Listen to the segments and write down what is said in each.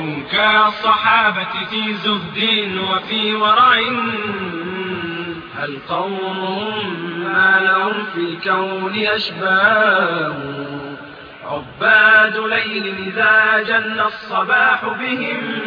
هم كالصحابة في زهد وفي ورع هل قومهم ما لهم في الكون أشباه عباد ليل إذا جن الصباح بهم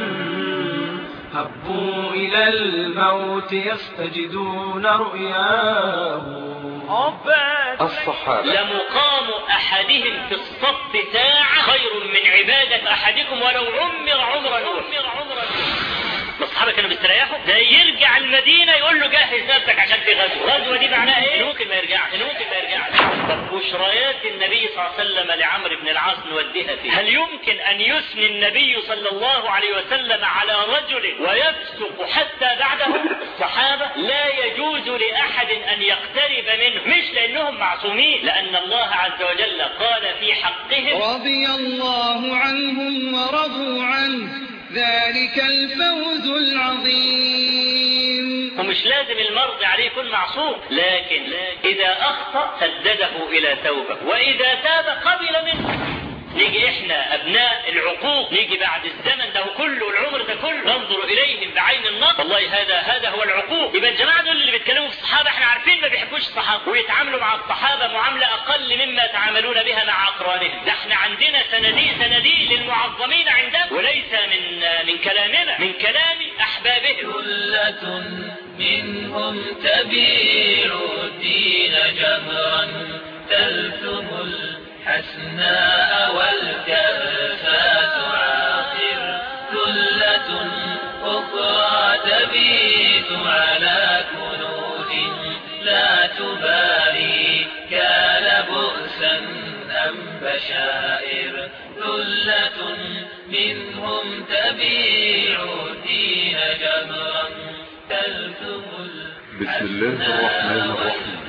هبوا إلى الموت يستجدون رؤياه عباد الصحابة لمقام أحدهم في الصف ساعة خير من عبادة أحدكم ولو عمر عمر نوح الصحابة كانوا بيستريحوا ده يرجع المدينة يقول له جهز نفسك عشان في غزوة غزوة دي معناها ايه؟ ممكن ما يرجعش ممكن ما يرجعش طب بشريات النبي صلى الله عليه وسلم لعمرو بن العاص نوديها فيه هل يمكن أن يثني النبي صلى الله عليه وسلم على رجل ويفسق حتى بعده الصحابة لا يجوز لأحد أن يقترب منه مش لأنهم معصومين لأن الله عز وجل قال في حقهم رضي الله عنهم ورضوا عنه ذلك الفوز العظيم ومش لازم المرض عليه يكون معصوم لكن إذا أخطأ سدده إلى توبة وإذا تاب قبل منه نيجي احنا ابناء العقوق نيجي بعد الزمن ده كله العمر ده كله ننظر اليهم بعين النقد والله هذا هذا هو العقوق يبقى الجماعه دول اللي بيتكلموا في الصحابه احنا عارفين ما بيحبوش الصحابه ويتعاملوا مع الصحابه معامله اقل مما يتعاملون بها مع اقرانهم ده احنا عندنا صناديق صناديق للمعظمين عندنا وليس من من كلامنا من كلام احبابهم ثلة منهم تبيع الدين جهرا تلثم الحسناء والكرفات عاقر ثلة أخرى تبيت على كنوز لا تبالي كان بؤسا أم بشائر ثلة منهم تبيع الدين جهرا تلثم بسم الله الرحمن الرحيم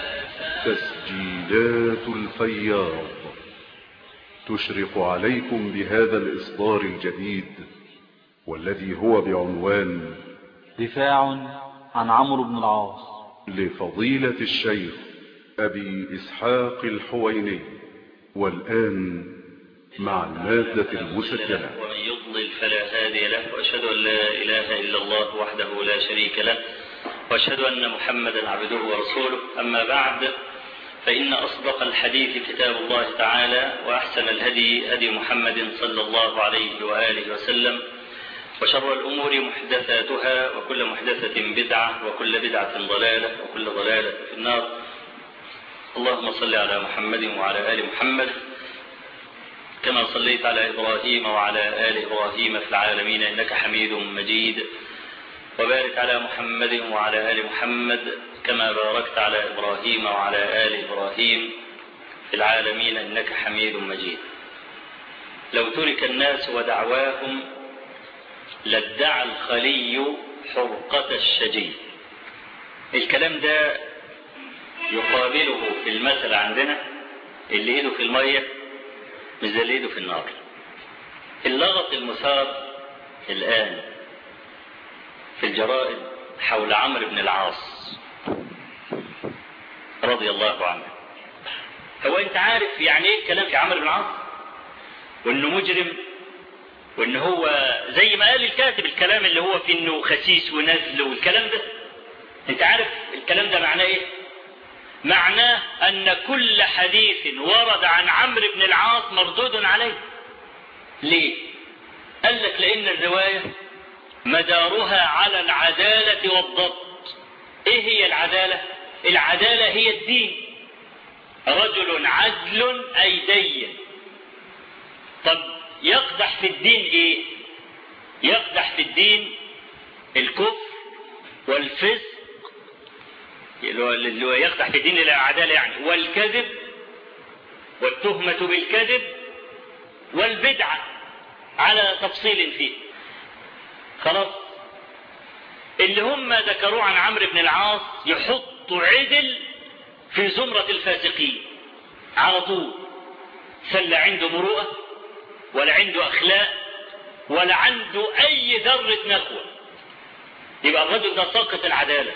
تسجيلات الفياض تشرق عليكم بهذا الإصدار الجديد والذي هو بعنوان دفاع عن عمرو بن العاص لفضيلة الشيخ أبي إسحاق الحويني والآن مع المادة المسجلة ومن يضلل فلا هادي له واشهد ان لا اله الا الله وحده لا شريك له واشهد ان محمدا عبده ورسوله اما بعد فان اصدق الحديث كتاب الله تعالى واحسن الهدي هدي محمد صلى الله عليه واله وسلم وشر الامور محدثاتها وكل محدثه بدعه وكل بدعه ضلاله وكل ضلاله في النار اللهم صل على محمد وعلى ال محمد كما صليت على إبراهيم وعلى آل إبراهيم في العالمين إنك حميد مجيد وبارك على محمد وعلى آل محمد كما باركت على إبراهيم وعلى آل إبراهيم في العالمين إنك حميد مجيد لو ترك الناس ودعواهم لادعى الخلي حرقة الشجي الكلام ده يقابله في المثل عندنا اللي ايده في الميه مش زي اللي ايده في النار اللغط المثار الآن في الجرائد حول عمرو بن العاص رضي الله عنه هو انت عارف يعني ايه الكلام في عمرو بن العاص وانه مجرم وان هو زي ما قال الكاتب الكلام اللي هو في انه خسيس ونزل والكلام ده انت عارف الكلام ده معناه ايه معناه أن كل حديث ورد عن عمرو بن العاص مردود عليه ليه قال لك لأن الرواية مدارها على العدالة والضبط ايه هي العدالة العدالة هي الدين رجل عدل أي دين طب يقدح في الدين ايه يقدح في الدين الكفر والفسق اللي هو يقدح في دين العدالة يعني والكذب والتهمة بالكذب والبدعة على تفصيل فيه خلاص اللي هم ذكروه عن عمرو بن العاص يحطوا عدل في زمرة الفاسقين على طول فلا عنده مروءة ولا عنده أخلاق ولا عنده أي ذرة نخوة يبقى الرجل ده ساقط العدالة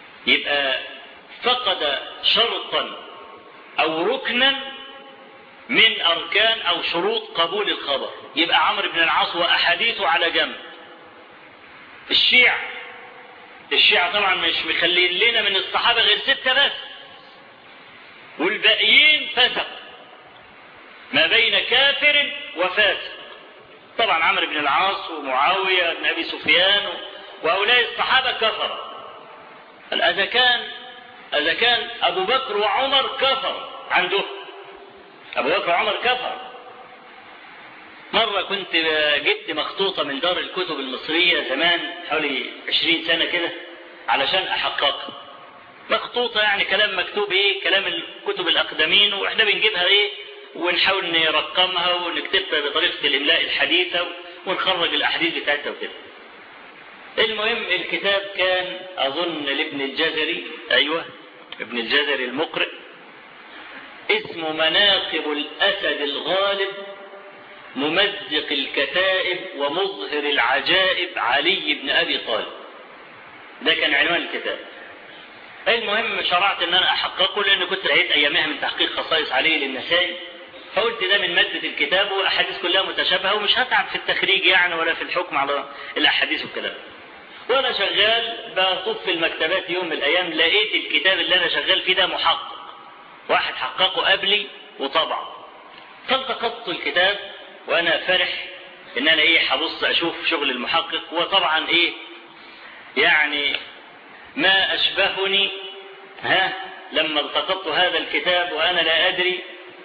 يبقى فقد شرطا او ركنا من أركان أو شروط قبول الخبر يبقى عمرو بن العاص وأحاديثه على جنب الشيعة الشيعة طبعا مش مخلين لنا من الصحابة غير ستة بس والباقيين فسق ما بين كافر وفاسق طبعا عمرو بن العاص ومعاوية بن أبي سفيان وهؤلاء الصحابة كفر إذا كان إذا كان أبو بكر وعمر كفر عنده أبو بكر وعمر كفر مرة كنت جبت مخطوطة من دار الكتب المصرية زمان حوالي عشرين سنة كده علشان أحققها مخطوطة يعني كلام مكتوب إيه كلام الكتب الأقدمين وإحنا بنجيبها إيه ونحاول نرقمها ونكتبها بطريقة الإملاء الحديثة ونخرج الأحاديث بتاعتها وكده المهم الكتاب كان أظن لابن الجزري أيوة ابن الجزري المقرئ اسمه مناقب الأسد الغالب ممزق الكتائب ومظهر العجائب علي بن أبي طالب ده كان عنوان الكتاب المهم شرعت ان انا احققه لان كنت لقيت ايامها من تحقيق خصائص علي للنسائي فقلت ده من مادة الكتاب واحاديث كلها متشابهة ومش هتعب في التخريج يعني ولا في الحكم على الاحاديث والكلام وانا شغال بطوف في المكتبات يوم من الايام لقيت الكتاب اللي انا شغال فيه ده محقق واحد حققه قبلي وطبعه فالتقطت الكتاب وانا فرح ان انا ايه هبص اشوف شغل المحقق وطبعا ايه يعني ما اشبهني ها لما التقطت هذا الكتاب وانا لا ادري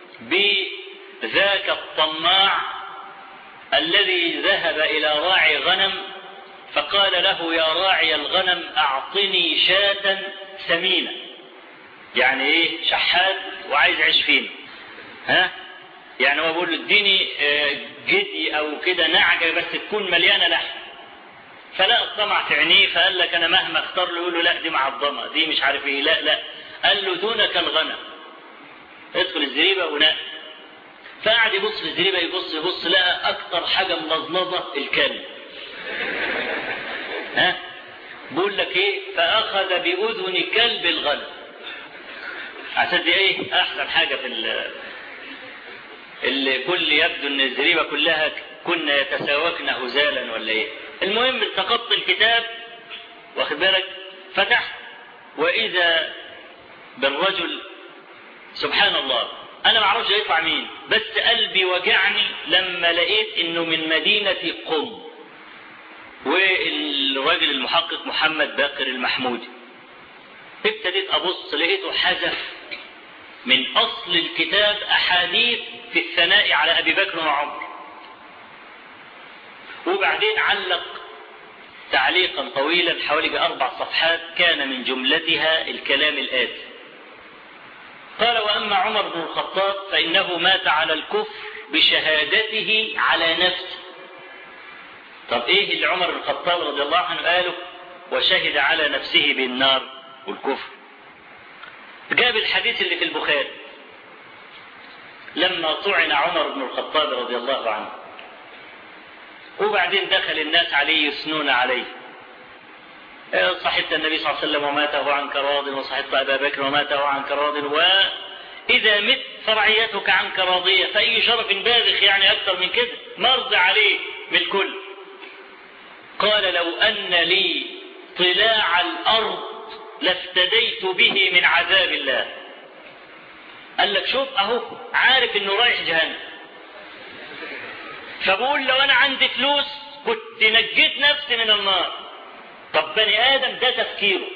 بذاك الطماع الذي ذهب الى راعي غنم فقال له يا راعي الغنم اعطني شاة سمينة يعني ايه شحات وعايز عيش فين ها يعني هو بيقول له اديني جدي او كده نعجة بس تكون مليانة لحم فلا الطمع في عينيه فقال لك انا مهما اختار له يقول له لا دي معظمة دي مش عارف ايه لا لا قال له دونك الغنم ادخل الزريبة ونقل فقعد يبص في الزريبة يبص يبص لقى اكتر حاجة ملظلظة الكلب ها بقول لك ايه فاخذ باذن كلب الغنم عشان دي ايه احسن حاجة في اللي كل يبدو ان الزريبة كلها كنا يتساوكن هزالا ولا ايه المهم التقطت الكتاب واخد بالك فتحت واذا بالرجل سبحان الله انا ما اعرفش يطلع مين بس قلبي وجعني لما لقيت انه من مدينة قم والراجل المحقق محمد باقر المحمودي ابتديت ابص لقيته حذف من اصل الكتاب احاديث في الثناء على ابي بكر وعمر وبعدين علق تعليقا طويلا حوالي باربع صفحات كان من جملتها الكلام الاتي قال واما عمر بن الخطاب فانه مات على الكفر بشهادته على نفسه طب ايه اللي عمر بن الخطاب رضي الله عنه قاله وشهد على نفسه بالنار والكفر جاب الحديث اللي في البخاري لما طعن عمر بن الخطاب رضي الله عنه وبعدين دخل الناس عليه يثنون عليه صحبت النبي صلى الله عليه وسلم وماته عنك راض وصحبت أبا بكر وماته عنك راض وإذا مت فرعيتك عنك راضية فأي شرف باذخ يعني أكثر من كده مرضى عليه بالكل قال لو أن لي طلاع الأرض لافتديت به من عذاب الله قال لك شوف اهو عارف انه رايح جهنم فبقول لو انا عندي فلوس كنت نجيت نفسي من النار طب بني ادم ده تفكيره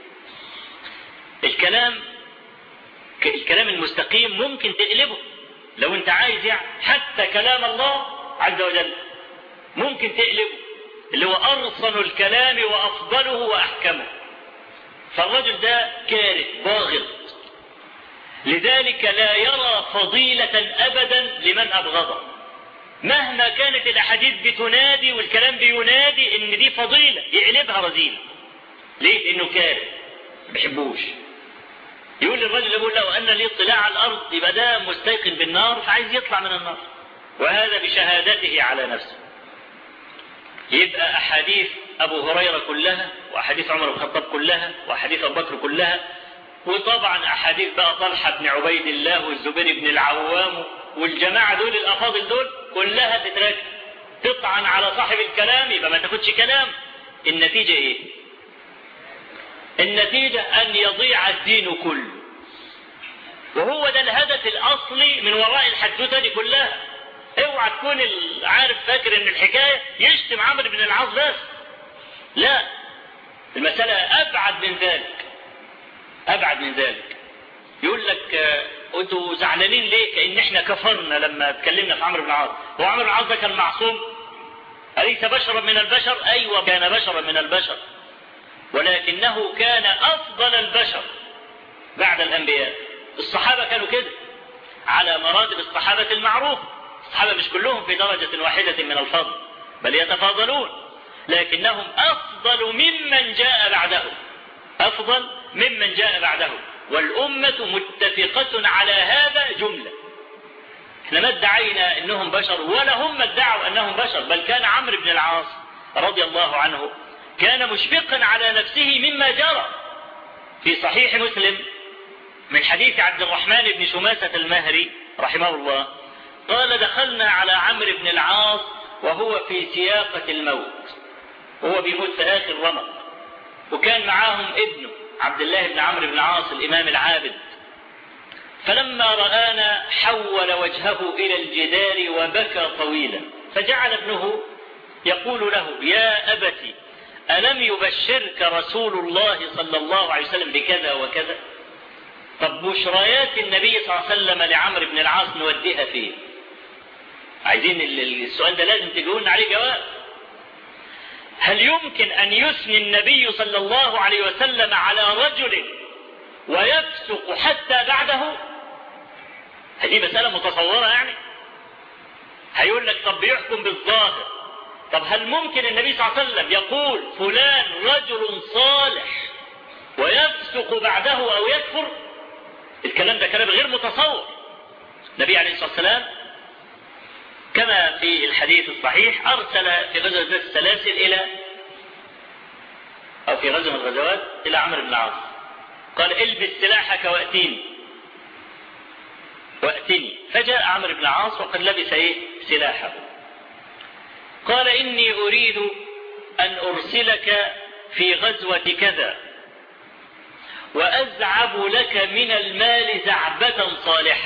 الكلام الكلام المستقيم ممكن تقلبه لو انت عايز يعني حتى كلام الله عز وجل ممكن تقلبه اللي هو ارصن الكلام وافضله واحكمه فالرجل ده كاره باغض لذلك لا يرى فضيلة أبدا لمن أبغضه مهما كانت الأحاديث بتنادي والكلام بينادي إن دي فضيلة يقلبها رذيلة ليه؟ لأنه كاره ما بيحبوش يقول للرجل يقول له أن لي اطلاع على الأرض يبقى ده مستيقن بالنار فعايز يطلع من النار وهذا بشهادته على نفسه يبقى أحاديث أبو هريرة كلها وأحاديث عمر بن الخطاب كلها وأحاديث أبو بكر كلها وطبعا أحاديث بقى طلحة بن عبيد الله والزبير بن العوام والجماعة دول الأفاضل دول كلها تترك تطعن على صاحب الكلام يبقى ما تاخدش كلام النتيجة ايه النتيجة ان يضيع الدين كله وهو ده الهدف الاصلي من وراء الحدوته دي كلها اوعى تكون عارف فاكر ان الحكاية يشتم عمرو بن العاص بس لا المسألة ابعد من ذلك ابعد من ذلك يقول لك انتوا زعلانين ليه كان احنا كفرنا لما اتكلمنا في عمرو بن العاص هو عمرو بن العاص ده كان معصوم أليس بشرا من البشر أيوة كان بشرا من البشر ولكنه كان أفضل البشر بعد الأنبياء الصحابة كانوا كده على مراتب الصحابة المعروف الصحابة مش كلهم في درجة واحدة من الفضل بل يتفاضلون لكنهم أفضل ممن جاء بعدهم أفضل ممن جاء بعدهم والأمة متفقة على هذا جملة احنا ما ادعينا انهم بشر ولا هم ادعوا انهم بشر بل كان عمرو بن العاص رضي الله عنه كان مشفقا على نفسه مما جرى في صحيح مسلم من حديث عبد الرحمن بن شماسة المهري رحمه الله قال دخلنا على عمرو بن العاص وهو في سياقة الموت وهو بيموت في آخر رمق وكان معاهم ابنه عبد الله بن عمرو بن العاص الإمام العابد فلما رآنا حول وجهه إلى الجدار وبكى طويلا فجعل ابنه يقول له يا أبت ألم يبشرك رسول الله صلى الله عليه وسلم بكذا وكذا طب بشريات النبي صلى الله عليه وسلم لعمرو بن العاص نوديها فين عايزين السؤال ده لازم تجاوبنا عليه جواب هل يمكن أن يثني النبي صلى الله عليه وسلم على رجل ويفسق حتى بعده هذه مسألة متصورة يعني هيقول لك طب بيحكم بالظاهر طب هل ممكن النبي صلى الله عليه وسلم يقول فلان رجل صالح ويفسق بعده أو يكفر الكلام ده كلام غير متصور النبي عليه الصلاة والسلام كما في الحديث الصحيح أرسل في غزوة ذات السلاسل إلى أو في غزوة من الغزوات إلى عمرو بن العاص قال البس سلاحك وأتيني وأتني فجاء عمرو بن العاص وقد لبس إيه سلاحه قال إني أريد أن أرسلك في غزوة كذا وأزعب لك من المال زعبة صالحة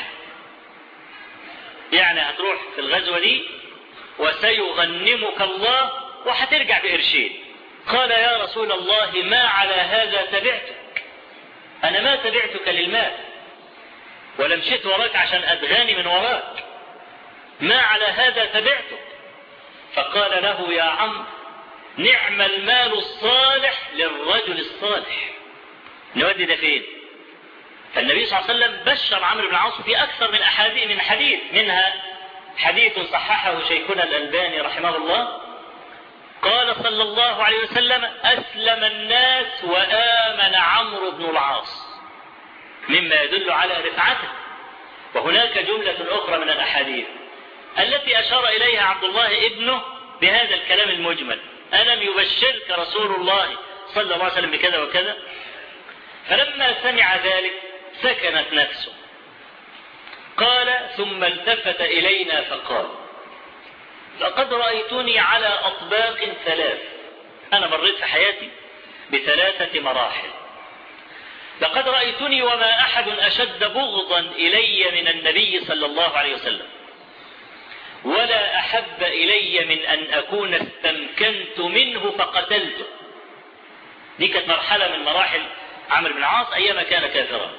يعني هتروح في الغزوة دي وسيغنمك الله وهترجع بقرشين قال يا رسول الله ما على هذا تبعتك أنا ما تبعتك للمال ولا مشيت وراك عشان أدغاني من وراك ما على هذا تبعتك فقال له يا عم نعم المال الصالح للرجل الصالح نودي ده فين فالنبي صلى الله عليه وسلم بشر عمرو بن العاص في أكثر من أحاديث من حديث منها حديث صححه شيخنا الألباني رحمه الله قال صلى الله عليه وسلم أسلم الناس وآمن عمرو بن العاص مما يدل على رفعته وهناك جملة أخرى من الأحاديث التي أشار إليها عبد الله ابنه بهذا الكلام المجمل ألم يبشرك رسول الله صلى الله عليه وسلم بكذا وكذا فلما سمع ذلك سكنت نفسه قال ثم التفت إلينا فقال لقد رأيتني على أطباق ثلاث أنا مريت في حياتي بثلاثة مراحل لقد رأيتني وما أحد أشد بغضا إلي من النبي صلى الله عليه وسلم ولا أحب إلي من أن أكون استمكنت منه فقتلته دي كانت مرحلة من مراحل عمرو بن العاص أيام كان كافرا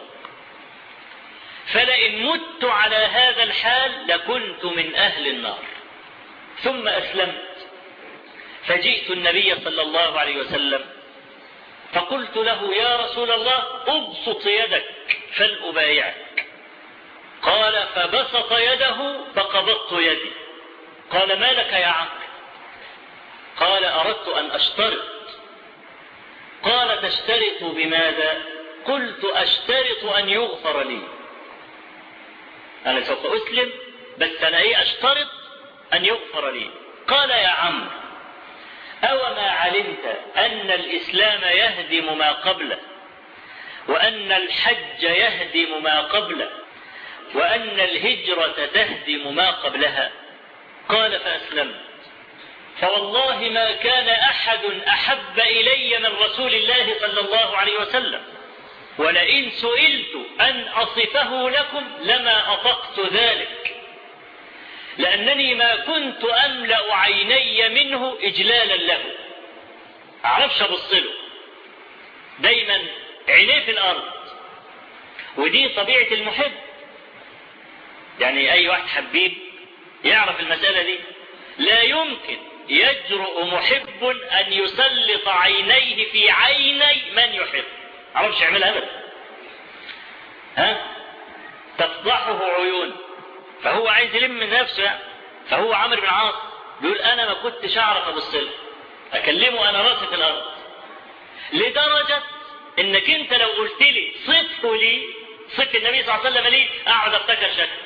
فلئن مت على هذا الحال لكنت من أهل النار ثم أسلمت فجئت النبي صلى الله عليه وسلم فقلت له يا رسول الله ابسط يدك فلأبايعك قال فبسط يده فقبضت يدي قال ما لك يا عمرو قال أردت أن أشترط قال تشترط بماذا قلت أشترط أن يغفر لي أنا سوف أسلم بس أنا إيه أشترط أن يغفر لي قال يا عمرو أوما علمت أن الإسلام يهدم ما قبله وأن الحج يهدم ما قبله وأن الهجرة تهدم ما قبلها قال فأسلمت فوالله ما كان أحد أحب إلي من رسول الله صلى الله عليه وسلم ولئن سئلت أن أصفه لكم لما أطقت ذلك لأنني ما كنت أملأ عيني منه إجلالا له أعرفش أبص له دايما عينيه في الأرض ودي طبيعة المحب يعني أي واحد حبيب يعرف المسألة دي لا يمكن يجرؤ محب أن يسلط عينيه في عيني من يحب عرفش يعملها أبدا ها تفضحه عيون فهو عايز يلم من نفسه يعني فهو عمرو بن العاص بيقول انا ما كنتش اعرف ابص له اكلمه انا راسي في الارض لدرجه انك انت لو قلت لي صفه لي صف النبي صلى الله عليه وسلم لي اقعد افتكر شكله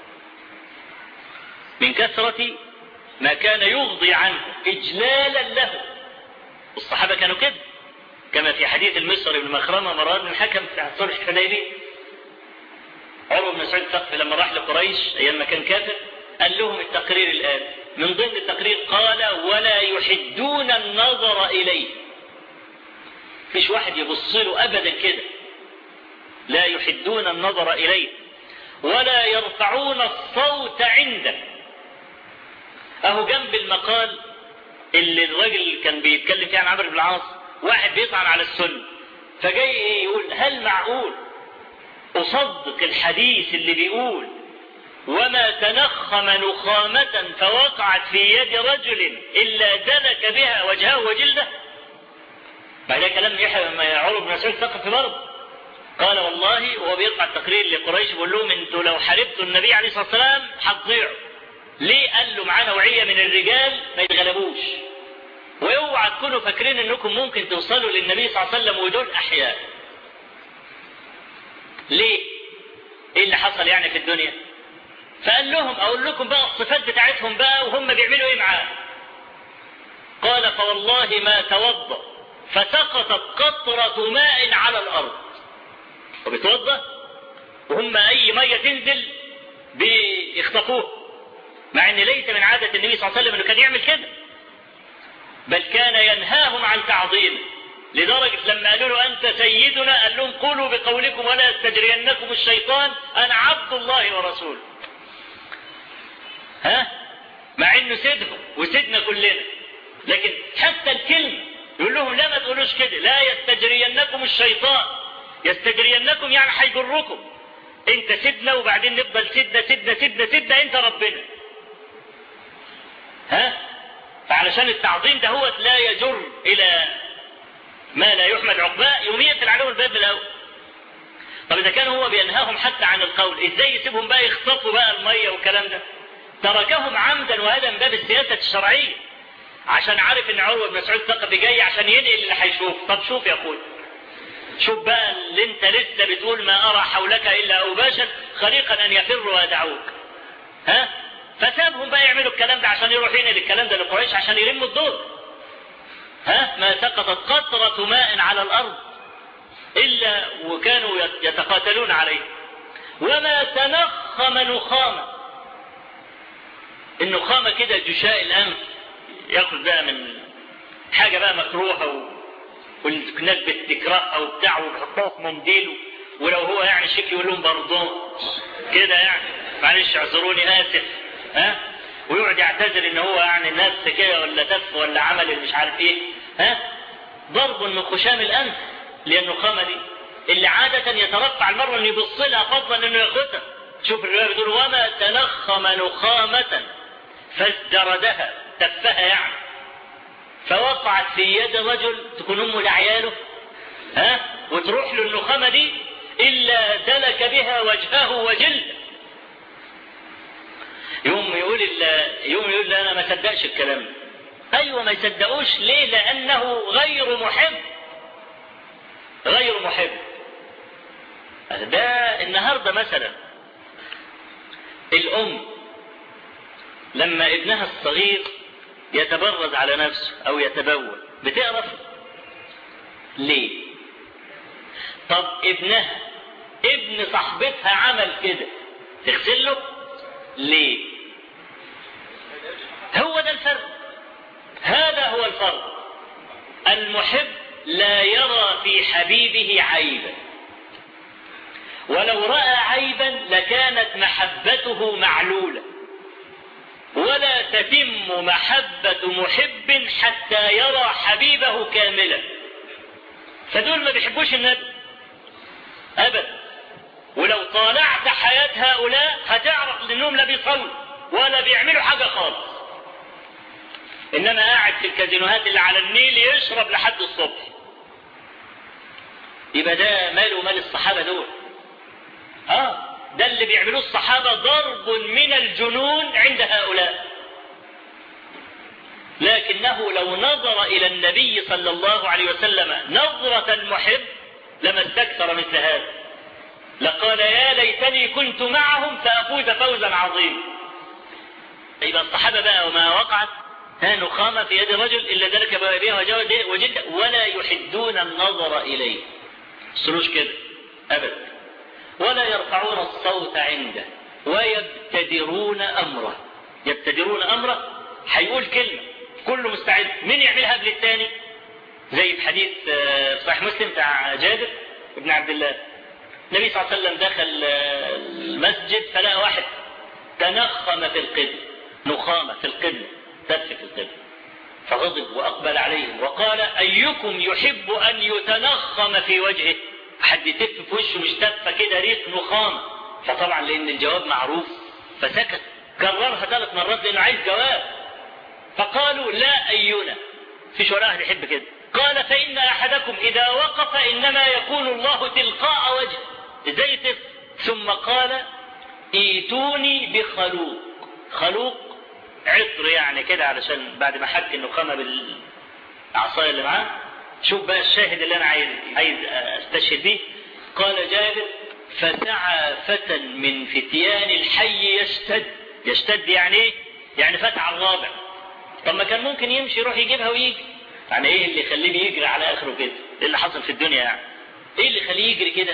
من كثرة ما كان يغضي عنه إجلالا له الصحابة كانوا كده كما في حديث المسر بن مخرمة مرار بن الحكم في صلح الحديبية عروة بن مسعود الثقفي لما راح لقريش أيام ما كان كافر قال لهم التقرير الآن من ضمن التقرير قال ولا يحدون النظر إليه فيش واحد يبص له أبدا كده لا يحدون النظر إليه ولا يرفعون الصوت عنده أهو جنب المقال اللي الراجل كان بيتكلم فيه عن عمرو بن العاص واحد بيطعن على السنة فجاي يقول هل معقول أصدق الحديث اللي بيقول وما تنخم نخامة فوقعت في يد رجل إلا دلك بها وجهه وجلده ما ده كلام يحيى عمر بن مسعود ثقفي برضه قال والله وهو بيقطع التقرير لقريش بيقول لهم انتوا لو حاربتوا النبي عليه الصلاه والسلام هتضيعوا ليه قال له معاه نوعيه من الرجال ما يتغلبوش واوعى تكونوا فاكرين انكم ممكن توصلوا للنبي صلى الله عليه وسلم ودول احياء ليه ايه اللي حصل يعني في الدنيا فقال لهم اقول لكم بقى الصفات بتاعتهم بقى وهم بيعملوا ايه معاه قال فوالله ما توضا فسقطت قطرة ماء على الارض وبيتوضا وهم اي ميه تنزل بيخطفوه مع ان ليس من عادة النبي صلى الله عليه وسلم انه كان يعمل كده بل كان ينهاهم عن تعظيمه لدرجة لما قالوا له أنت سيدنا قال لهم قولوا بقولكم ولا يستجرينكم الشيطان أنا عبد الله ورسوله ها مع انه سيدهم وسيدنا كلنا لكن حتى الكلمة يقول لهم لا ما تقولوش كده لا يستجرينكم الشيطان يستجرينكم يعني هيجركم انت سيدنا وبعدين نفضل سيدنا سيدنا سيدنا سيدنا انت ربنا ها فعلشان التعظيم ده هو لا يجر الى ما لا يحمد عقباه يوم يقفل عليهم الباب الاول طب اذا كان هو بينهاهم حتى عن القول ازاي يسيبهم بقى يخطفوا بقى الميه والكلام ده تركهم عمدا وهذا من باب السياسه الشرعيه عشان عارف ان عروه بن مسعود ثقفي جاي عشان ينقل اللي هيشوف طب شوف يا اخويا شوف بقى اللي انت لسه بتقول ما ارى حولك الا اوباشا خليقا ان يفروا ويدعوك ها فسابهم بقى يعملوا الكلام ده عشان يروح ينقل الكلام ده لقريش عشان يلموا الدور ها ما سقطت قطرة ماء على الأرض إلا وكانوا يتقاتلون عليه وما تنخم نخامة النخامة كده جشاء الأنف ياخد بقى من حاجة بقى مكروهة و... والناس بتكرهها وبتاع وبيحطوها في منديله ولو هو يعني شيك يقول لهم برضون كده يعني معلش اعذروني اسف ها ويقعد يعتذر ان هو يعني نفس كده ولا تف ولا عمل مش عارف ايه ها ضرب من خشام الانف للنخامه دي اللي عادة يترفع المرء انه يبص لها فضلا انه ياخدها شوف الرواية بتقول وما تنخم نخامة فازدردها تفها يعني فوقعت في يد رجل تكون امه لعياله ها وتروح له النخامة دي الا دلك بها وجهه وجلده يوم يقول يوم يقول لا انا ما صدقش الكلام ده ايوه ما يصدقوش ليه لانه غير محب غير محب ده النهارده مثلا الام لما ابنها الصغير يتبرز على نفسه او يتبول بتعرف ليه طب ابنها ابن صاحبتها عمل كده تغسل له ليه هو ده الفرق هذا هو الفرق المحب لا يرى في حبيبه عيبا ولو راى عيبا لكانت محبته معلوله ولا تتم محبه محب حتى يرى حبيبه كاملا فدول ما بيحبوش النبي ابدا ولو طالعت حياه هؤلاء هتعرف انهم لا بيصلوا ولا بيعملوا حاجه خالص انما قاعد في الكازينوهات اللي على النيل يشرب لحد الصبح يبقى ده ماله مال الصحابه دول اه ده اللي بيعملوه الصحابه ضرب من الجنون عند هؤلاء لكنه لو نظر الى النبي صلى الله عليه وسلم نظره المحب لما استكثر مثل هذا لقال يا ليتني كنت معهم فافوز فوزا عظيما يبقى الصحابه بقى وما وقعت ها نخامة في يد الرجل إلا ذلك بها وجلد ولا يحدون النظر إليه السلوش كده أبدا ولا يرفعون الصوت عنده ويبتدرون أمره يبتدرون أمره هيقول كلمة كله مستعد مين يعملها قبل الثاني زي في حديث في صحيح مسلم بتاع جابر بن عبد الله النبي صلى الله عليه وسلم دخل المسجد فلقى واحد تنخم في القبل نخامة في القبل تف في القبل فغضب وأقبل عليهم وقال أيكم يحب أن يتنخم في وجهه حد يتف في وشه مش تفة كده ريح نخامة فطبعا لأن الجواب معروف فسكت كررها ثلاث مرات لأنه عايز جواب فقالوا لا أينا فيش ولا واحد يحب كده قال فإن أحدكم إذا وقف إنما يكون الله تلقاء وجهه ازاي تف ثم قال ايتوني بخلوق خلوق عطر يعني كده علشان بعد ما حك النخامة بالعصاية اللي معاه شوف بقى الشاهد اللي انا عايز عايز استشهد بيه قال جابر فسعى فتى من فتيان الحي يشتد يشتد يعني ايه يعني فتى على الرابع طب ما كان ممكن يمشي يروح يجيبها ويجي يعني ايه اللي يخليه بيجري على اخره كده ايه اللي حصل في الدنيا يعني ايه اللي يخليه يجري كده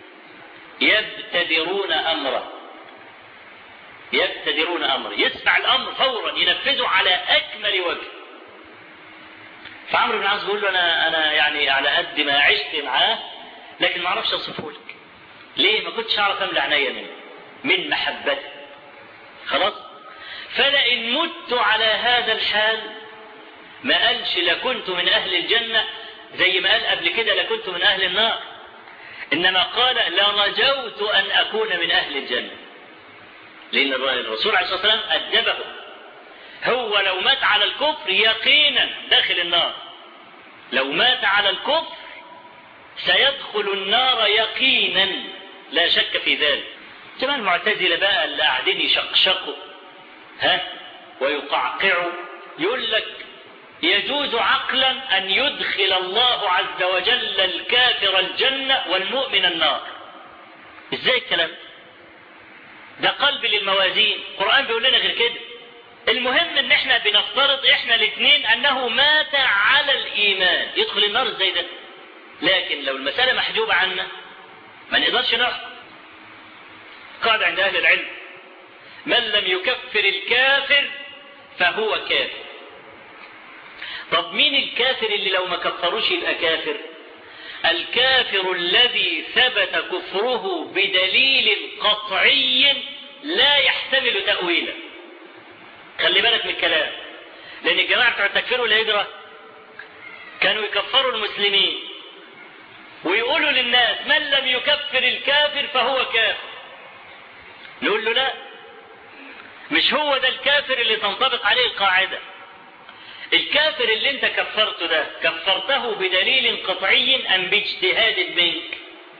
يبتدرون امره يبتدرون امره يسمع الامر فورا ينفذه على اكمل وجه فعمرو بن العاص بيقول له انا انا يعني على قد ما عشت معاه لكن ما اعرفش اوصفه لك ليه ما كنتش اعرف املى عينيا منه من محبته خلاص فلئن مت على هذا الحال ما قالش لكنت من اهل الجنه زي ما قال قبل كده لكنت من اهل النار انما قال لرجوت ان اكون من اهل الجنه لأن الرسول عليه الصلاة والسلام أدبه هو لو مات على الكفر يقينا داخل النار لو مات على الكفر سيدخل النار يقينا لا شك في ذلك كما المعتزلة بقى اللي قاعدين يشقشقوا ها ويقعقعوا يقول لك يجوز عقلا أن يدخل الله عز وجل الكافر الجنة والمؤمن النار ازاي الكلام ده قلب للموازين القرآن بيقول لنا غير كده المهم ان احنا بنفترض احنا الاثنين انه مات على الايمان يدخل النار ازاي ده لكن لو المسألة محجوبة عنا ما نقدرش نحكم قاعدة عند اهل العلم من لم يكفر الكافر فهو كافر طب مين الكافر اللي لو ما كفروش يبقى كافر الكافر الذي ثبت كفره بدليل قطعي لا يحتمل تأويلا خلي بالك من الكلام لأن الجماعة بتوع التكفير والهجرة كانوا يكفروا المسلمين ويقولوا للناس من لم يكفر الكافر فهو كافر نقول له لا مش هو ده الكافر اللي تنطبق عليه القاعده الكافر اللي انت كفرته ده كفرته بدليل قطعي ام باجتهاد منك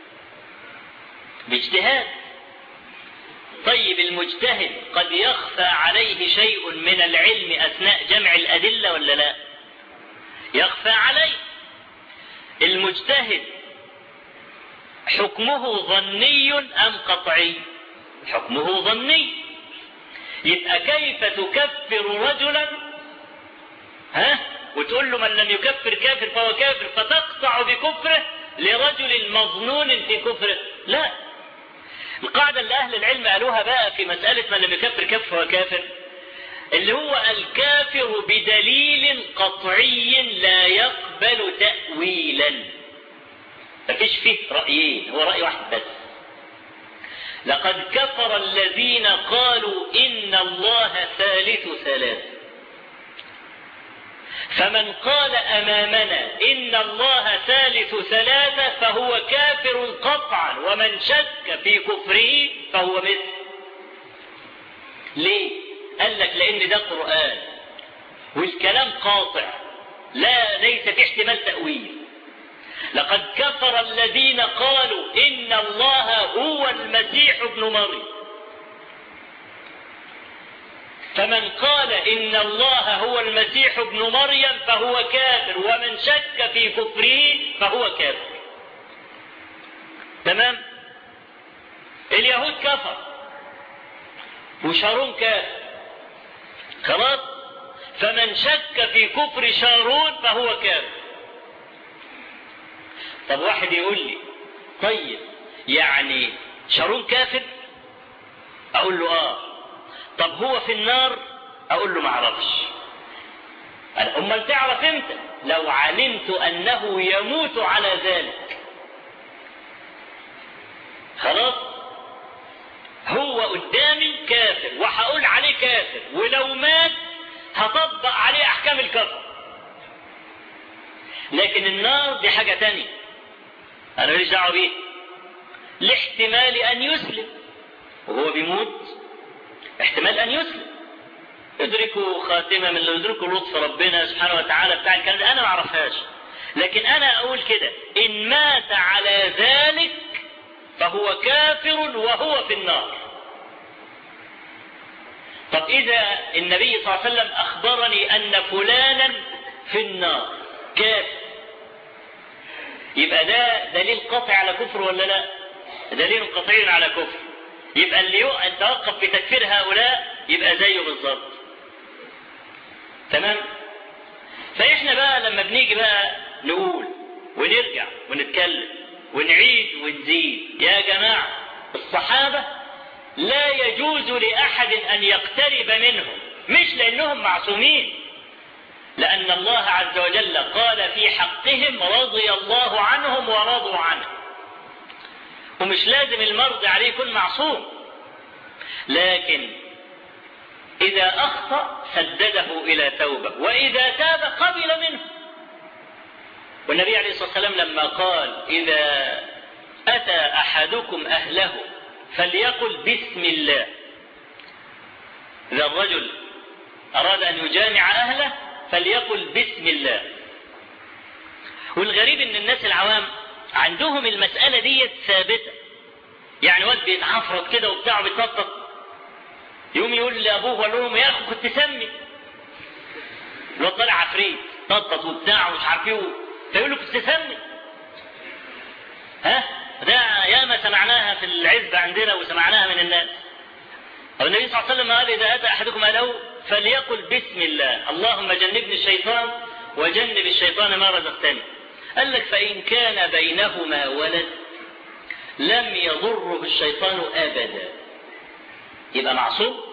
باجتهاد طيب المجتهد قد يخفى عليه شيء من العلم اثناء جمع الادله ولا لا يخفى عليه المجتهد حكمه ظني ام قطعي حكمه ظني يبقى كيف تكفر رجلا ها وتقول له من لم يكفر كافر فهو كافر فتقطع بكفره لرجل مظنون في كفره لا القاعدة اللي أهل العلم قالوها بقى في مسألة من لم يكفر كفر فهو كافر اللي هو الكافر بدليل قطعي لا يقبل تأويلا مفيش فيه رأيين هو رأي واحد بس لقد كفر الذين قالوا إن الله ثالث ثلاث فمن قال أمامنا إن الله ثالث ثلاثة فهو كافر قطعا ومن شك في كفره فهو مثل ليه؟ قال لك لأن ده قرآن والكلام قاطع لا ليس في احتمال تأويل لقد كفر الذين قالوا إن الله هو المسيح ابن مريم فمن قال إن الله هو المسيح ابن مريم فهو كافر ومن شك في كفره فهو كافر تمام اليهود كفر وشارون كافر خلاص فمن شك في كفر شارون فهو كافر طب واحد يقول لي طيب يعني شارون كافر اقول له اه طب هو في النار اقول له ما اعرفش امال تعرف امتى لو علمت انه يموت على ذلك خلاص هو قدامي كافر وهقول عليه كافر ولو مات هطبق عليه احكام الكفر لكن النار دي حاجة تانية انا ماليش دعوه بيه لاحتمال ان يسلم وهو بيموت احتمال ان يسلم يدركه خاتمه من اللي يدركه لطف ربنا سبحانه وتعالى بتاع الكلام ده انا ما اعرفهاش لكن انا اقول كده ان مات على ذلك فهو كافر وهو في النار طب اذا النبي صلى الله عليه وسلم اخبرني ان فلانا في النار كافر يبقى ده دليل قطعي على كفر ولا لا دليل قطعي على كفر يبقى اللي يتوقف في تكفير هؤلاء يبقى زيه بالظبط تمام فاحنا بقى لما بنيجي بقى نقول ونرجع ونتكلم ونعيد ونزيد يا جماعة الصحابة لا يجوز لأحد أن يقترب منهم مش لأنهم معصومين لأن الله عز وجل قال في حقهم رضي الله عنهم ورضوا عنه ومش لازم المرضي عليه يكون معصوم لكن إذا أخطأ سدده إلى توبة وإذا تاب قبل منه والنبي عليه الصلاة والسلام لما قال إذا أتى أحدكم أهله فليقل بسم الله إذا الرجل أراد أن يجامع أهله فليقل بسم الله والغريب ان الناس العوام عندهم المسألة دي ثابتة يعني واد بيتعفرط كده وبتاع بيتنطط يقوم يقول لابوه ولا لهم يا اخي كنت سمي الواد طالع عفريت نطط وبتاع ومش عارف ايه فيقول له كنت سمي ها ده ياما سمعناها في العزبة عندنا وسمعناها من الناس النبي صلى الله عليه وسلم قال إذا أتى أحدكم أهله فليقل بسم الله اللهم جنبني الشيطان وجنب الشيطان ما رزقتني قال لك فإن كان بينهما ولد لم يضره الشيطان أبدا يبقى معصوم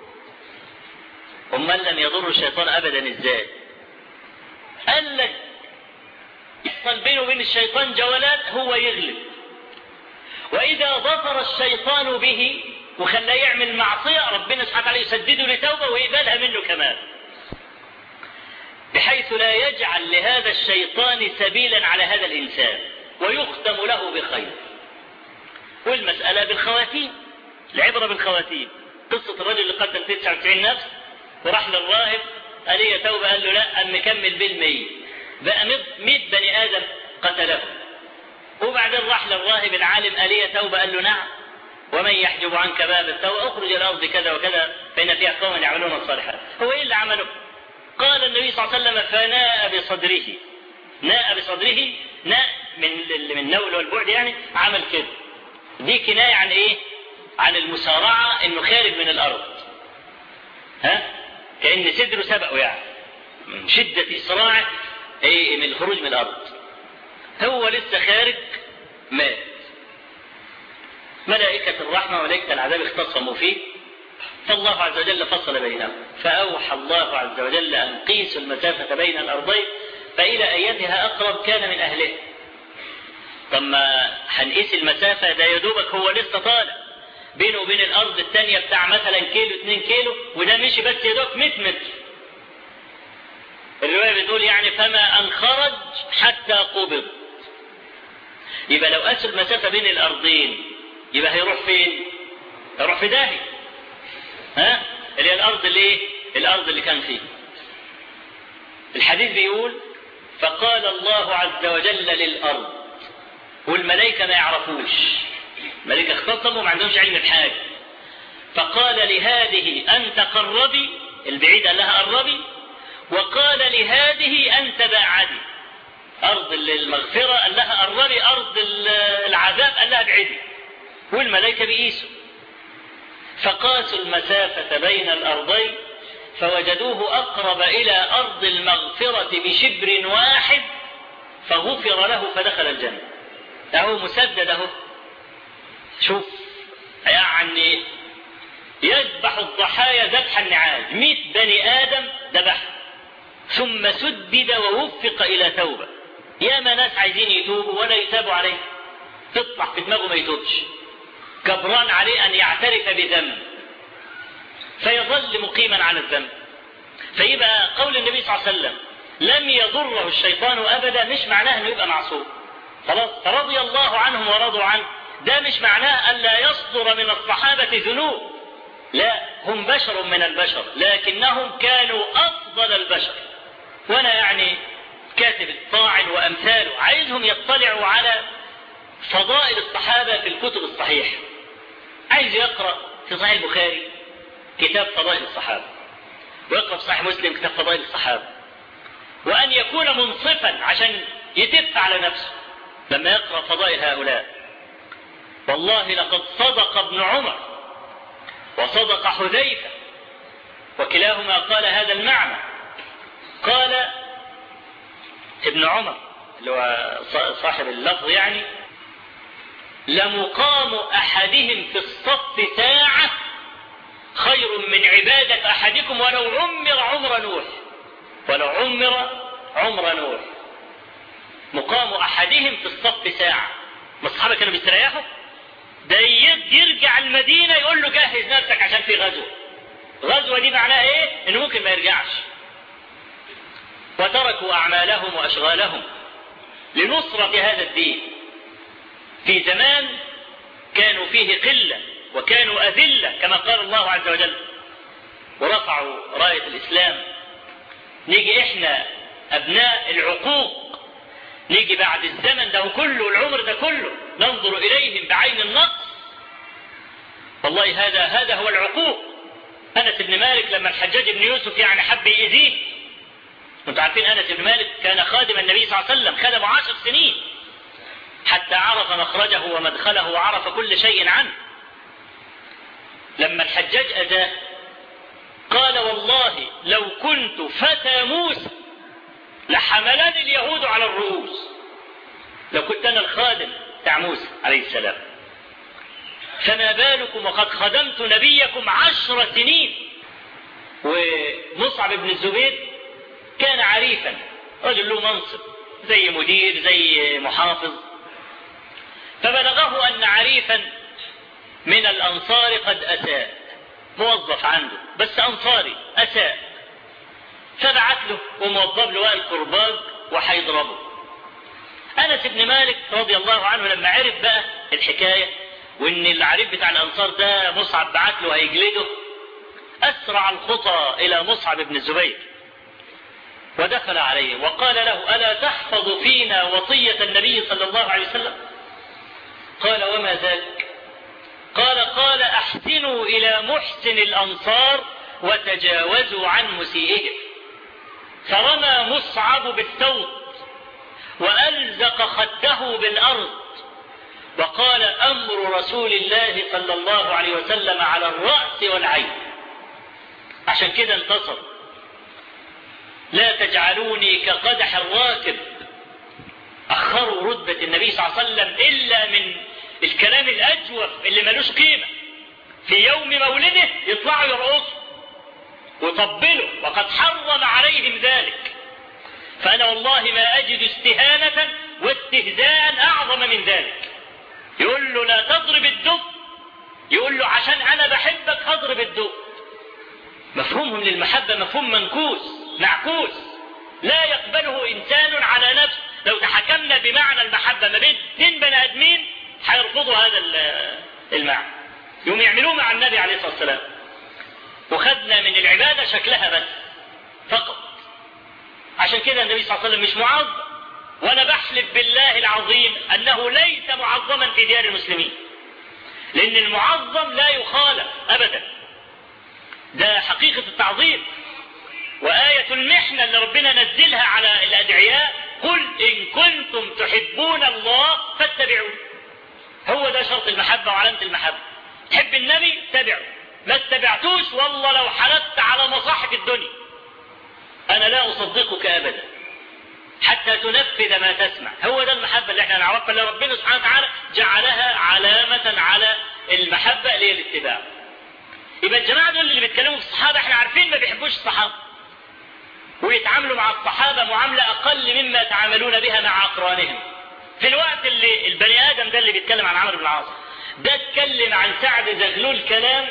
أمال لم يضر الشيطان أبدا إزاي قال لك يحصل بينه وبين الشيطان جولات هو يغلب وإذا ظفر الشيطان به وخلاه يعمل معصية ربنا سبحانه وتعالى يسدده لتوبة ويقبلها منه كمان بحيث لا يجعل لهذا الشيطان سبيلا على هذا الإنسان ويختم له بخير والمسألة بالخواتيم العبرة بالخواتيم قصة الرجل اللي قتل 99 نفس وراح للراهب قال لي توبة قال له لا أم مكمل بالمية بقى 100 بني آدم قتله وبعدين راح للراهب العالم قال لي توبة قال له نعم ومن يحجب عنك باب التوبة اخرج إلى الأرض كذا وكذا فإن فيها قوم يعملون الصالحات هو إيه اللي عمله قال النبي صلى الله عليه وسلم فناء بصدره ناء بصدره ناء من من النول والبعد يعني عمل كده دي كناية عن ايه عن المسارعة انه خارج من الارض ها كأن صدره سبقه يعني من شدة إسراعه ايه من الخروج من الارض هو لسه خارج مات ملائكة الرحمة وملائكة العذاب اختصموا فيه فالله عز وجل فصل بينهم فأوحى الله عز وجل أن قيسوا المسافة بين الأرضين فإلى أيتها أقرب كان من أهله طب ما هنقيس المسافة ده يا دوبك هو لسه طالع بينه وبين الأرض الثانية بتاع مثلا كيلو 2 كيلو وده مشي بس يا دوب 100 متر الرواية بتقول يعني فما أن خرج حتى قبض يبقى لو قاسوا المسافة بين الأرضين يبقى هيروح فين؟ هيروح في داهية ها؟ اللي هي الأرض اللي إيه؟ الأرض اللي كان فيه الحديث بيقول فقال الله عز وجل للأرض والملائكة ما يعرفوش الملائكة اختصموا وما عندهمش علم بحاجة فقال لهذه أنت قربي البعيد قال لها قربي وقال لهذه أنت باعدي أرض المغفرة قال لها قربي أرض العذاب قال لها ابعدي والملائكة بيقيسوا فقاسوا المسافة بين الأرضين فوجدوه أقرب إلى أرض المغفرة بشبر واحد فغفر له فدخل الجنة أهو مسدد أهو شوف يعني يذبح الضحايا ذبح النعاج مئة بني آدم ذبح ثم سدد ووفق إلى توبة يا ما ناس عايزين يتوبوا ولا يتابوا عليه تطلع في دماغه ما يتوبش كبران عليه أن يعترف بذنب فيظل مقيما على الذنب فيبقى قول النبي صلى الله عليه وسلم لم يضره الشيطان أبدا مش معناه أنه يبقى معصوم خلاص فرضي الله عنهم ورضوا عنه ده مش معناه أن لا يصدر من الصحابة ذنوب لا هم بشر من البشر لكنهم كانوا أفضل البشر وأنا يعني كاتب الطاعن وأمثاله عايزهم يطلعوا على فضائل الصحابة في الكتب الصحيحة عايز يقرأ في صحيح البخاري كتاب فضائل الصحابة ويقرأ في صحيح مسلم كتاب فضائل الصحابة وأن يكون منصفا عشان يتف على نفسه لما يقرأ فضائل هؤلاء والله لقد صدق ابن عمر وصدق حذيفة وكلاهما قال هذا المعنى قال ابن عمر اللي هو صاحب اللفظ يعني لمقام أحدهم في الصف ساعة خير من عبادة أحدكم ولو عمر عمر نوح ولو عمر عمر نوح مقام أحدهم في الصف ساعة ما الصحابة كانوا بيستريحوا ده يرجع المدينة يقول له جهز نفسك عشان في غزوة غزوة دي معناها ايه انه ممكن ما يرجعش وتركوا أعمالهم وأشغالهم لنصرة هذا الدين في زمان كانوا فيه قلة وكانوا أذلة كما قال الله عز وجل ورفعوا راية الإسلام نيجي إحنا أبناء العقوق نيجي بعد الزمن ده كله العمر ده كله ننظر إليهم بعين النقص والله هذا هذا هو العقوق أنس بن مالك لما الحجاج بن يوسف يعني حب يأذيه انتوا عارفين أنس بن مالك كان خادم النبي صلى الله عليه وسلم خدمه عشر سنين حتى عرف مخرجه ومدخله وعرف كل شيء عنه لما الحجاج أذاه قال والله لو كنت فتى موسى لحملني اليهود على الرؤوس لو كنت أنا الخادم بتاع موسى عليه السلام فما بالكم وقد خدمت نبيكم عشر سنين ومصعب بن الزبير كان عريفا رجل له منصب زي مدير زي محافظ فبلغه أن عريفا من الأنصار قد أساء موظف عنده بس أنصاري أساء فبعت له وموظف له الكرباج وهيضربه أنس بن مالك رضي الله عنه لما عرف بقى الحكاية وإن العريف بتاع الأنصار ده مصعب بعت له هيجلده أسرع الخطى إلى مصعب بن الزبير ودخل عليه وقال له ألا تحفظ فينا وصية النبي صلى الله عليه وسلم قال وما ذلك قال قال أحسنوا إلى محسن الأنصار وتجاوزوا عن مسيئهم فرمى مصعب بالثوب وألزق خده بالأرض وقال أمر رسول الله صلى الله عليه وسلم على الرأس والعين عشان كده انتصر لا تجعلوني كقدح الراكب أخروا رتبة النبي صلى الله عليه وسلم إلا من الكلام الأجوف اللي ملوش قيمة في يوم مولده يطلعوا يرقصوا ويطبلوا وقد حرم عليهم ذلك فأنا والله ما أجد استهانة واستهزاء أعظم من ذلك يقول له لا تضرب الدب يقول له عشان أنا بحبك هضرب الدب مفهومهم للمحبة مفهوم منكوس معكوس لا يقبله إنسان على نفسه لو تحكمنا بمعنى المحبة ما بين اثنين بني آدمين هيرفضوا هذا المعنى يوم يعملوه مع النبي عليه الصلاة والسلام وخدنا من العبادة شكلها بس فقط عشان كده النبي صلى الله عليه وسلم مش معظم وانا بحلف بالله العظيم انه ليس معظما في ديار المسلمين لان المعظم لا يخالف ابدا ده حقيقة التعظيم وآية المحنة اللي ربنا نزلها على الأدعياء قل إن كنتم تحبون الله فاتبعون هو ده شرط المحبة وعلامة المحبة تحب النبي تبعه ما اتبعتوش والله لو حلفت على مصاحف الدنيا أنا لا أصدقك أبدا حتى تنفذ ما تسمع هو ده المحبة اللي احنا نعرفها اللي ربنا سبحانه وتعالى جعلها علامة على المحبة اللي هي الاتباع يبقى الجماعة دول اللي بيتكلموا في الصحابة احنا عارفين ما بيحبوش الصحابة ويتعاملوا مع الصحابة معاملة أقل مما يتعاملون بها مع أقرانهم في الوقت اللي البني آدم ده اللي بيتكلم عن عمرو بن العاص ده اتكلم عن سعد زغلول كلام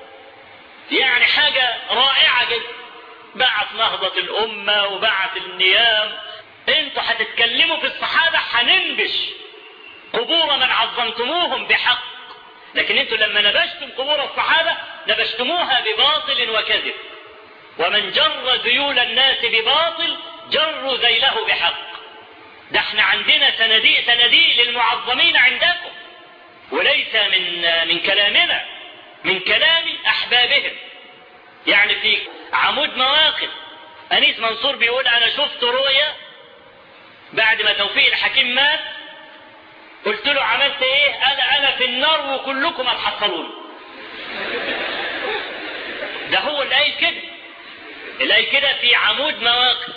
يعني حاجة رائعة جدا بعت نهضة الأمة وبعت النيام انتوا هتتكلموا في الصحابة هننبش قبور من عظمتموهم بحق لكن انتوا لما نبشتم قبور الصحابة نبشتموها بباطل وكذب ومن جر ذيول الناس بباطل جروا ذيله بحق ده احنا عندنا صناديق صناديق للمعظمين عندكم وليس من من كلامنا من كلام احبابهم يعني في عمود مواقف انيس منصور بيقول انا شفت رؤيا بعد ما توفيق الحكيم مات قلت له عملت ايه انا انا في النار وكلكم هتحصلوني ده هو اللي قايل كده اللي قايل كده في عمود مواقف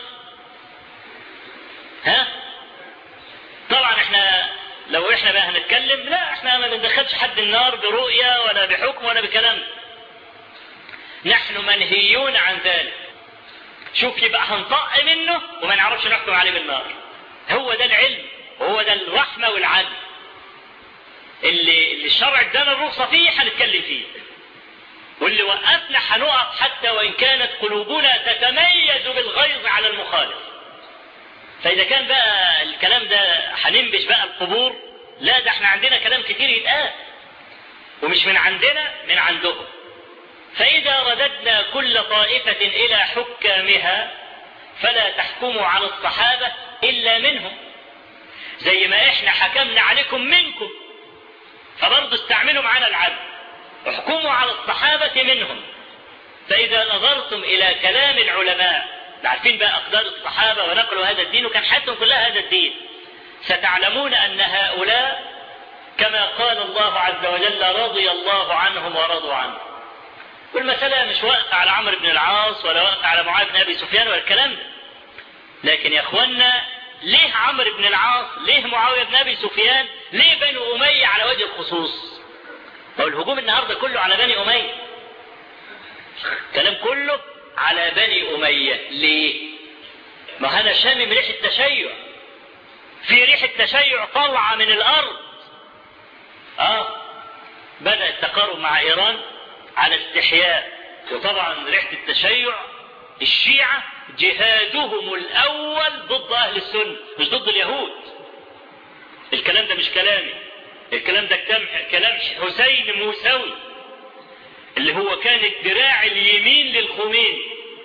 ها طبعا احنا لو احنا بقى هنتكلم لا احنا ما بندخلش حد النار برؤية ولا بحكم ولا بكلام نحن منهيون عن ذلك شوف يبقى هنطق منه وما نعرفش نحكم عليه بالنار هو ده العلم وهو ده الرحمة والعدل اللي, اللي الشرع ادانا الرخصة فيه هنتكلم فيه واللي وقفنا هنقف حتى وإن كانت قلوبنا تتميز بالغيظ على المخالف فإذا كان بقى الكلام ده هننبش بقى القبور لا ده احنا عندنا كلام كتير يتقال ومش من عندنا من عندهم فإذا رددنا كل طائفة إلى حكامها فلا تحكموا على الصحابة إلا منهم زي ما احنا حكمنا عليكم منكم فبرضه استعملوا معنا العدل احكموا على الصحابة منهم فإذا نظرتم إلى كلام العلماء عارفين بقى أقدار الصحابة ونقلوا هذا الدين وكان حياتهم كلها هذا الدين ستعلمون أن هؤلاء كما قال الله عز وجل رضي الله عنهم ورضوا عنه والمسألة مش واقفة على عمرو بن العاص ولا واقفة على معاذ بن أبي سفيان ولا الكلام ده لكن يا اخوانا ليه عمرو بن العاص ليه معاوية بن أبي سفيان ليه بنو أمية على وجه الخصوص هو الهجوم النهاردة كله على بني أمية الكلام كله على بني أمية ليه ما أنا شامم ريح التشيع في ريح التشيع طالعة من الأرض آه بدأ التقارب مع إيران على استحياء وطبعا ريحة التشيع الشيعة جهادهم الأول ضد أهل السنة مش ضد اليهود الكلام ده مش كلامي الكلام ده كلام حسين موسوي اللي هو كان الدراع اليمين للخميني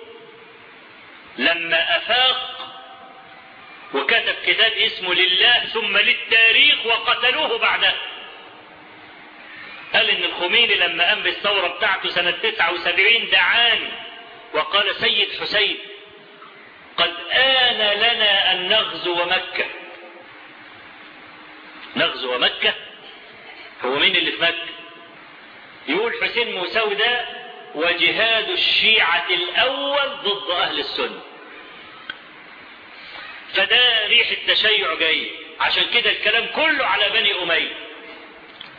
لما أفاق وكتب كتاب اسمه لله ثم للتاريخ وقتلوه بعده قال ان الخميني لما قام بالثورة بتاعته سنة 79 دعاني وقال سيد حسين قد آن لنا أن نغزو مكة نغزو مكة هو مين اللي في مكة يقول حسين موسوي ده وجهاد الشيعة الأول ضد أهل السنة فده ريح التشيع جاي عشان كده الكلام كله على بني أمية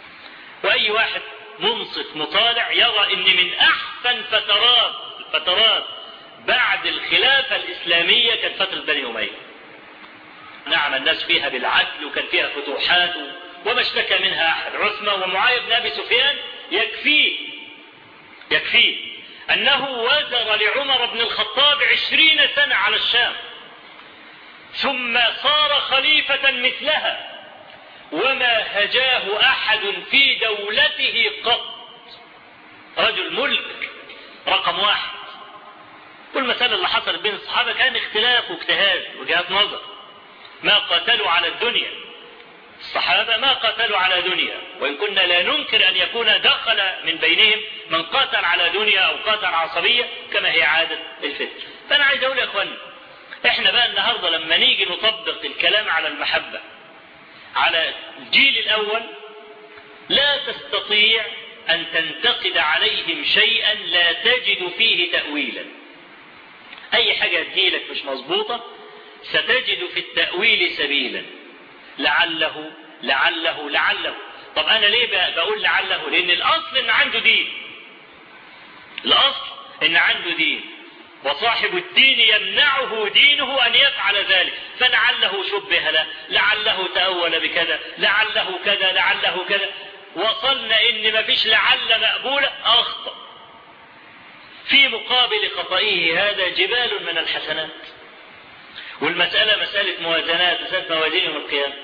وأي واحد منصف مطالع يرى ان من احسن فترات الفترات بعد الخلافة الاسلامية كانت فترة بني امية نعم الناس فيها بالعدل وكان فيها فتوحات وما اشتكى منها احد عثمة ومعاوية بن ابي سفيان يكفيه يكفيه انه وزر لعمر بن الخطاب عشرين سنة على الشام ثم صار خليفة مثلها وما هجاه أحد في دولته قط رجل ملك رقم واحد كل مسألة اللي حصلت بين الصحابة كان اختلاف واجتهاد وجهات نظر ما قاتلوا على الدنيا الصحابة ما قاتلوا على دنيا وإن كنا لا ننكر أن يكون دخل من بينهم من قاتل على دنيا أو قاتل عصبية كما هي عادة الفتن فأنا عايز أقول يا أخواني إحنا بقى النهاردة لما نيجي نطبق الكلام على المحبة على الجيل الأول لا تستطيع أن تنتقد عليهم شيئا لا تجد فيه تأويلا أي حاجة تجيلك مش مظبوطة ستجد في التأويل سبيلا لعله لعله لعله طب أنا ليه بقول لعله لأن الأصل إن عنده دين الأصل إن عنده دين وصاحب الدين يمنعه دينه أن يفعل ذلك فلعله شبه له لعله تأول بكذا لعله كذا لعله كذا وصلنا إن ما فيش لعل مقبولة أخطأ في مقابل خطئه هذا جبال من الحسنات والمسألة مسألة موازنات مسألة موازين يوم القيامة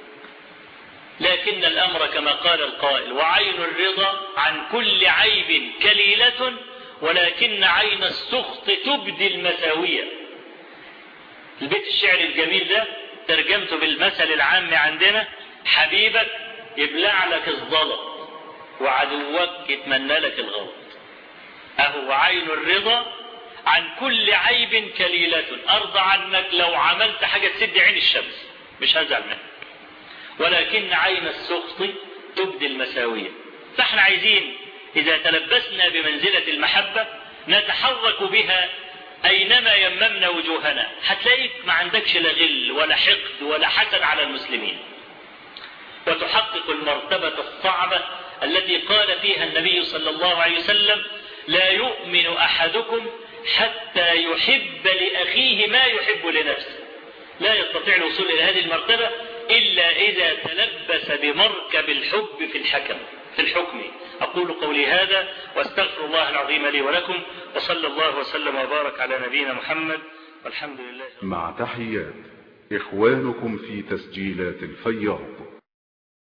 لكن الأمر كما قال القائل وعين الرضا عن كل عيب كليلة ولكن عين السخط تبدي المساوية البيت الشعر الجميل ده ترجمته بالمثل العام عندنا حبيبك يبلع لك الزلط وعدوك يتمنى لك الغلط أهو عين الرضا عن كل عيب كليلة أرضى عنك لو عملت حاجة تسد عين الشمس مش هزعل منك ولكن عين السخط تبدي المساوية فاحنا عايزين إذا تلبسنا بمنزلة المحبة نتحرك بها أينما يممنا وجوهنا هتلاقيك ما عندكش لا غل ولا حقد ولا حسد على المسلمين وتحقق المرتبة الصعبة التي قال فيها النبي صلى الله عليه وسلم لا يؤمن أحدكم حتى يحب لأخيه ما يحب لنفسه لا يستطيع الوصول إلى هذه المرتبة إلا إذا تلبس بمركب الحب في الحكم في الحكم أقول قولي هذا واستغفر الله العظيم لي ولكم وصلى الله وسلم وبارك على نبينا محمد والحمد لله مع تحيات إخوانكم في تسجيلات الفياض